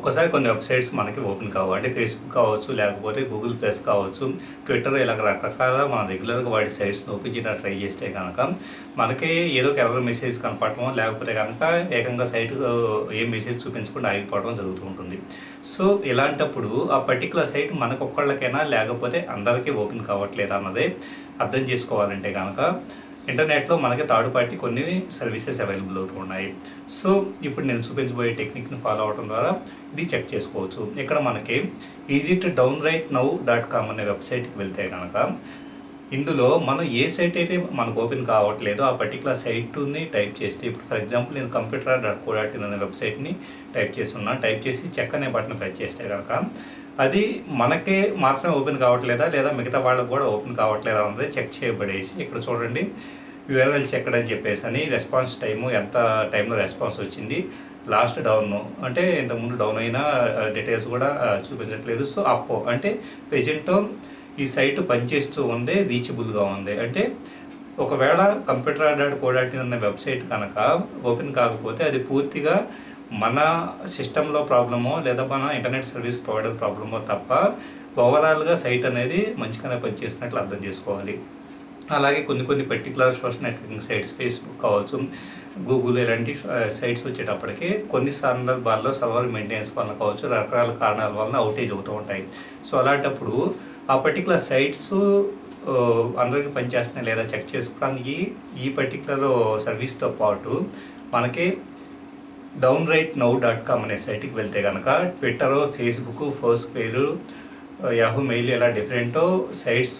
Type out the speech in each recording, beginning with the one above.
ఒక్కసారి కొన్ని వెబ్సైట్స్ మనకి ఓపెన్ కావు అంటే ఫేస్బుక్ కావచ్చు లేకపోతే గూగుల్ ప్లస్ కావచ్చు ట్విట్టర్ ఇలా రకరకాల మనం రెగ్యులర్గా వాడి సైట్స్ని ఓపెన్ చేయడానికి ట్రై చేస్తే కనుక మనకి ఏదో ఒక ఎర్రర్ మెసేజ్ కనపడటం లేకపోతే కనుక ఏకంగా సైట్ ఏ మెసేజ్ చూపించకుండా ఆగిపోవడం జరుగుతూ ఉంటుంది సో ఇలాంటప్పుడు ఆ పర్టికులర్ సైట్ మనకు ఒక్కళ్ళకైనా లేకపోతే అందరికీ ఓపెన్ కావట్లేదు అన్నదే అర్థం చేసుకోవాలంటే కనుక ఇంటర్నెట్లో మనకి థర్డ్ పార్టీ కొన్ని సర్వీసెస్ అవైలబుల్ అవుతూ ఉన్నాయి సో ఇప్పుడు నేను చూపించబోయే టెక్నిక్ని ఫాలో అవడం ద్వారా ఇది చెక్ చేసుకోవచ్చు ఇక్కడ మనకి easy to down right now dot com అనే వెబ్సైట్కి వెళ్తే కనుక ఇందులో మనం ఏ సైట్ అయితే మనకు ఓపెన్ కావట్లేదో ఆ పర్టికులర్ సైట్ని టైప్ చేస్తే ఇప్పుడు ఫర్ ఎగ్జాంపుల్ నేను computer dot co dot in అనే వెబ్సైట్ని టైప్ చేస్తున్నాను టైప్ చేసి చెక్ అనే బటన్ ప్రెస్ చేస్తే కనుక అది మనకే మాత్రమే ఓపెన్ కావట్లేదా లేదా మిగతా వాళ్ళకి కూడా ఓపెన్ కావట్లేదా అన్నది చెక్ చేయబడేసి ఇక్కడ చూడండి యూఆర్ఎల్ చెక్ అని చెప్పేసి అని రెస్పాన్స్ టైము ఎంత టైంలో రెస్పాన్స్ వచ్చింది లాస్ట్ డౌన్ అంటే ఇంతకుముందు డౌన్ అయిన డీటెయిల్స్ కూడా ఆ, చూపించట్లేదు సో అప్ అంటే ప్రజెంట్ ఈ సైట్ పనిచేస్తూ ఉంది రీచబుల్గా ఉంది అంటే ఒకవేళ కంప్యూటర్ డాట్ కోడాటి అనే వెబ్సైట్ కనుక ఓపెన్ కాకపోతే అది పూర్తిగా మన సిస్టంలో ప్రాబ్లమో లేదా మన ఇంటర్నెట్ సర్వీస్ ప్రొవైడర్ ప్రాబ్లమో తప్ప ఓవరాల్గా సైట్ అనేది మంచిగానే పనిచేస్తున్నట్లు అర్థం చేసుకోవాలి అలాగే కొన్ని కొన్ని particular social networking sites Facebook కావచ్చు గూగుల్ ఇలాంటి సైట్స్ వచ్చేటప్పటికి కొన్ని సందర్భాల్లో సర్వర్ మెయింటెనెన్స్ వల్ల కావచ్చు రకరకాల కారణాల వలన అవుటేజ్ అవుతూ ఉంటాయి సో అలాంటప్పుడు ఆ పర్టికులర్ సైట్స్ అందరికీ పనిచేస్తున్నాయి లేదా చెక్ చేసుకోవడానికి ఈ పర్టికులర్ సర్వీస్తో పాటు మనకి down right now dot com అనే సైట్కి వెళ్తే కనుక Twitter Facebook Foursquare Yahoo mail ఇలా డిఫరెంట్ సైట్స్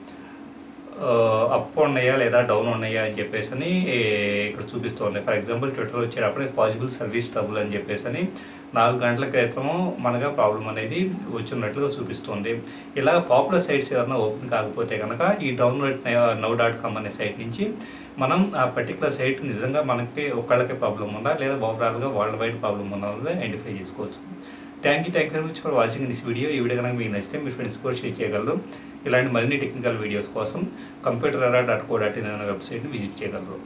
అప్ ఉన్నాయా లేదా డౌన్ ఉన్నాయా అని చెప్పేసి అని ఏ, ఇక్కడ చూపిస్తూ ఉన్నాయి ఫర్ ఎగ్జాంపుల్ ట్విట్టర్ వచ్చేటప్పుడు పాసిబుల్ సర్వీస్ ట్రబుల్ అని చెప్పేసి అని నాలుగు గంటల క్రితం మనగా ప్రాబ్లం అనేది వచ్చినట్లుగా చూపిస్తుంది ఇలా పాపులర్ సైట్స్ ఏదైనా ఓపెన్ కాకపోతే కనుక ఈ డౌన్లోడ్ నౌ డాట్ కామ్ అనే సైట్ నుంచి మనం ఆ పర్టికులర్ సైట్ నిజంగా మనకి ఒకళ్ళకి ప్రాబ్లం ఉందా లేదా ఓవరాల్గా వరల్డ్ వైడ్ ప్రాబ్లం ఉందా అనేది ఐడెంటిఫై చేసుకోవచ్చు thank you thank you very much for watching this video ఈ వీడియో కనుక మీకు నచ్చితే మీ ఫ్రెండ్స్ కూడా షేర్ చేయగలరు ఇలాంటి మరిన్ని టెక్నికల్ వీడియోస్ కోసం computer dot co dot in అనే వెబ్సైట్ని విజిట్ చేయగలరు